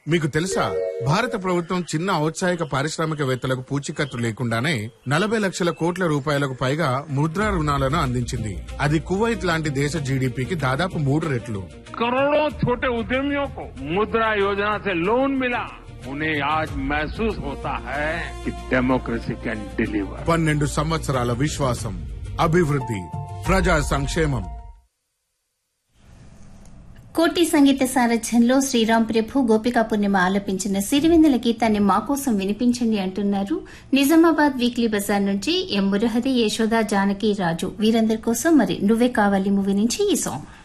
మీకు తెలుసా భారత ప్రభుత్వం చిన్న ఔత్సాహిక పారిశ్రామికవేత్తలకు పూచీకత్తు లేకుండానే నలభై లక్షల కోట్ల రూపాయలకు పైగా ముద్రా రుణాలను అందించింది అది కువైట్ లాంటి దేశ జీడీపీకి దాదాపు మూడు రెట్లు करोड़ों छोटे उद्यमियों को मुद्रा योजना से लोन मिला उन्हें आज महसूस होता है कि डेमोक्रेसी कैन डिलीवर పన్నెండు సంవత్సరాల విశ్వాసం అభివృద్ధి ప్రజా సంక్షేమం కోటి సంగీత సారథ్యంలో శ్రీరామ్ ప్రభు గోపికా పూర్ణిమ ఆలపించిన సిరివెన్నెల గీతాన్ని మా కోసం వినిపించండి అంటున్నారు నిజామాబాద్ వీక్లీ బజార్ నుంచి ఎం మురహరి యశోద జానకి రాజు వీరందరి కోసం మరి నువ్వే కావాలి మూవీ నుంచి ఈ సాంగ్